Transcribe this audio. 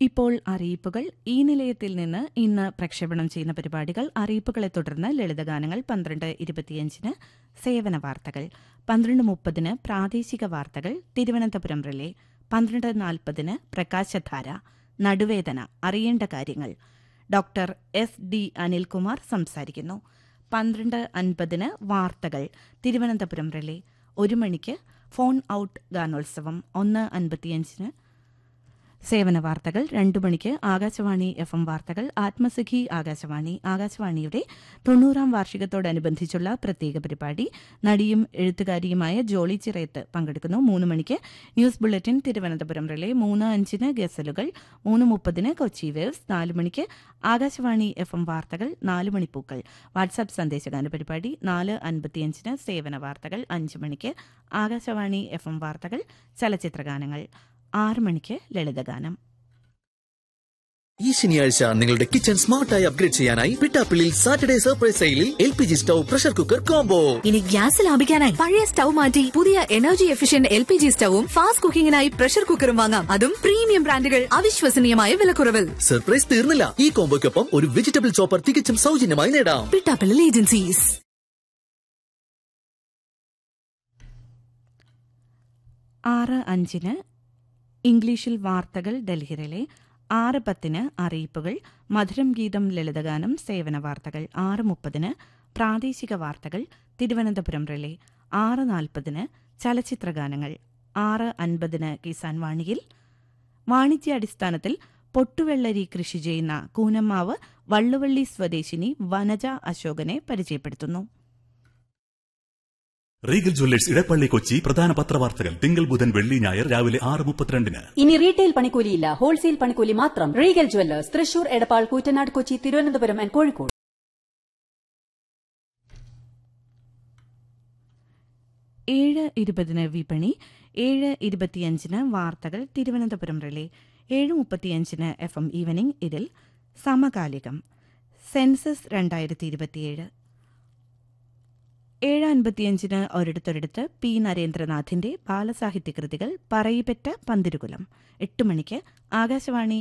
ഇപ്പോൾ അറിയിപ്പുകൾ ഈ നിലയത്തിൽ നിന്ന് ഇന്ന് പ്രക്ഷേപണം ചെയ്യുന്ന പരിപാടികൾ അറിയിപ്പുകളെ തുടർന്ന് ലളിതഗാനങ്ങൾ പന്ത്രണ്ട് ഇരുപത്തിയഞ്ചിന് സേവന വാർത്തകൾ പന്ത്രണ്ട് മുപ്പതിന് പ്രാദേശിക വാർത്തകൾ തിരുവനന്തപുരം റിലേ പന്ത്രണ്ട് നാൽപ്പതിന് പ്രകാശധാര നടുവേദന അറിയേണ്ട കാര്യങ്ങൾ ഡോക്ടർ എസ് ഡി അനിൽകുമാർ സംസാരിക്കുന്നു പന്ത്രണ്ട് അൻപതിന് വാർത്തകൾ തിരുവനന്തപുരം റിലേ ഒരു മണിക്ക് ഫോൺ ഔട്ട് ഗാനോത്സവം ഒന്ന് അൻപത്തിയഞ്ചിന് സേവന വാർത്തകൾ രണ്ടു മണിക്ക് ആകാശവാണി എഫ് എം വാർത്തകൾ ആത്മസഖി ആകാശവാണി ആകാശവാണിയുടെ തൊണ്ണൂറാം വാർഷികത്തോടനുബന്ധിച്ചുള്ള പ്രത്യേക പരിപാടി നടിയും എഴുത്തുകാരിയുമായ ജോളി ചിറയത്ത് പങ്കെടുക്കുന്നു മൂന്ന് മണിക്ക് ന്യൂസ് ബുള്ളറ്റിൻ തിരുവനന്തപുരം റിലേ മൂന്ന് അഞ്ചിന് ഗസലുകൾ മൂന്ന് മുപ്പതിന് കൊച്ചി വേവ്സ് നാല് മണിക്ക് ആകാശവാണി എഫ് എം വാർത്തകൾ നാല് മണിപ്പൂക്കൾ വാട്സാപ്പ് സന്ദേശഗാന പരിപാടി നാല് അൻപത്തിയഞ്ചിന് സേവന വാർത്തകൾ അഞ്ച് മണിക്ക് ആകാശവാണി എഫ് എം വാർത്തകൾ ചലച്ചിത്രഗാനങ്ങൾ ആറ് മണിക്ക് ലളിതഗാനം ഈ ശനിയാഴ്ച നിങ്ങളുടെ കിച്ചൺ സ്മാർട്ടായി അപ്ഗ്രേഡ് ചെയ്യാനായി പിട്ടാപ്പിളിൽ സാറ്റർഡേ സർപ്രൈസ് സെയിലിൽ L P G stove pressure cooker combo ഇനി ഗ്യാസ് ലാഭിക്കാനായി പഴയ സ്റ്റൗ മാറ്റി പുതിയ energy efficient L P G സ്റ്റൗവും ഫാസ്റ്റ് കുക്കിംഗിനായി പ്രഷർ കുക്കറും വാങ്ങാം അതും പ്രീമിയം ബ്രാൻഡുകൾ അവിശ്വസനീയമായ വിലക്കുറവിൽ സർപ്രൈസ് തീർന്നില്ല ഈ കോംബോയ്ക്കൊപ്പം ഒരു വെജിറ്റബിൾ ചോപ്പർ തികച്ചും സൗജന്യമായി നേടാം പിട്ടാപ്പിള്ളൽ ഏജൻസീസ് ആറ് അഞ്ചിന് ഇംഗ്ലീഷിൽ വാർത്തകൾ ഡൽഹിയിലെ ആറ് പത്തിന് അറിയിപ്പുകൾ മധുരം ഗീതം ലളിതഗാനം സേവന വാർത്തകൾ ആറ് മുപ്പതിന് പ്രാദേശിക വാർത്തകൾ തിരുവനന്തപുരം റിലേ ആറ് നാൽപ്പതിന് ചലച്ചിത്രഗാനങ്ങൾ ആറ് അൻപതിന് കിസാൻ വാണിയിൽ വാണിജ്യാടിസ്ഥാനത്തിൽ പൊട്ടുവെള്ളരി കൃഷി ചെയ്യുന്ന കൂനമ്മാവ് വള്ളുവള്ളി സ്വദേശിനി വനജ അശോകനെ പരിചയപ്പെടുത്തുന്നു റീഗൽ ജ്വല്ലേഴ്സ് ഇടപ്പള്ളി കൊച്ചി പ്രധാന പത്രവാർത്തകൾ തിങ്കൾ ബുധൻ വെള്ളി ഞായർ രാവിലെ ആറ് മുപ്പത്തിരണ്ടിന് ഇനി റീറ്റെയിൽ പണിക്കൂലിയില്ല ഹോൾസെയിൽ പണിക്കൂലി മാത്രം Regal jewellers Thrissur Edappal Koottanad Kochi Thiruvananthapuram and Kozhikode ഏഴ് ഇരുപതിന് വിപണി ഏഴ് ഇരുപത്തിയഞ്ചിന് വാർത്തകൾ തിരുവനന്തപുരം റിലേ ഏഴ് മുപ്പത്തിയഞ്ചിന് എഫ് എം ഈവനിംഗ് ഇതിൽ സമകാലികം സെൻസസ് രണ്ടായിരത്തി ഇരുപത്തിയേഴ് ഏഴ് അൻപത്തിയഞ്ചിന് ഒരിടത്തൊരിടത്ത് പി നരേന്ദ്രനാഥിന്റെ ബാലസാഹിത്യ കൃതികൾ പറയിപ്പറ്റ പന്തിരുകുലം എട്ട് മണിക്ക് ആകാശവാണി